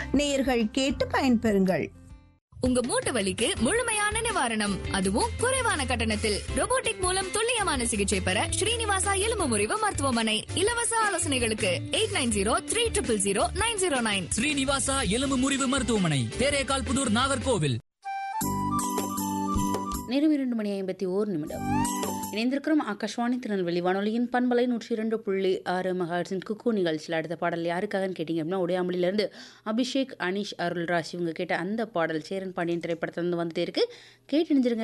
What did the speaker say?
நேயர்கள் கேட்டு பயன்பெறுங்கள் உங்க மூட்டு வலிக்கு முழுமையான நிவாரணம் அதுவும் குறைவான கட்டணத்தில் robotic மூலம் துல்லியமான சிகிச்சை பெற ஸ்ரீனிவாசா எலும்பு முறிவு மருத்துவமனை இலவச ஆலோசனைகளுக்கு eight nine zero three triple zero nine zero nine Srinivasa எலும்பு முறிவு மருத்துவமனை தேரேகால் புதூர் நாகர்கோவில் நேரம் இரண்டு மணி ஐம்பத்தி ஓர் நிமிடம் இணைந்திருக்கிறோம் ஆகாஷ்வாணி திருநெல்வேலி வானொலியின் பண்பலை நூற்றி இரண்டு புள்ளி ஆறு மகாட்சின் குக்கு நிகழ்ச்சியில் அடுத்த பாடல் யாருக்காகன்னு கேட்டிங்க அப்படின்னா உடையாமொழியிலேருந்து அபிஷேக் அனீஷ் அருள்ராஜ் இவங்க கேட்ட அந்த பாடல் சேரன் பாண்டியன் திரைப்படத்துல இருந்து வந்துட்டே இருக்கு கேட்டு இணைஞ்சிருங்க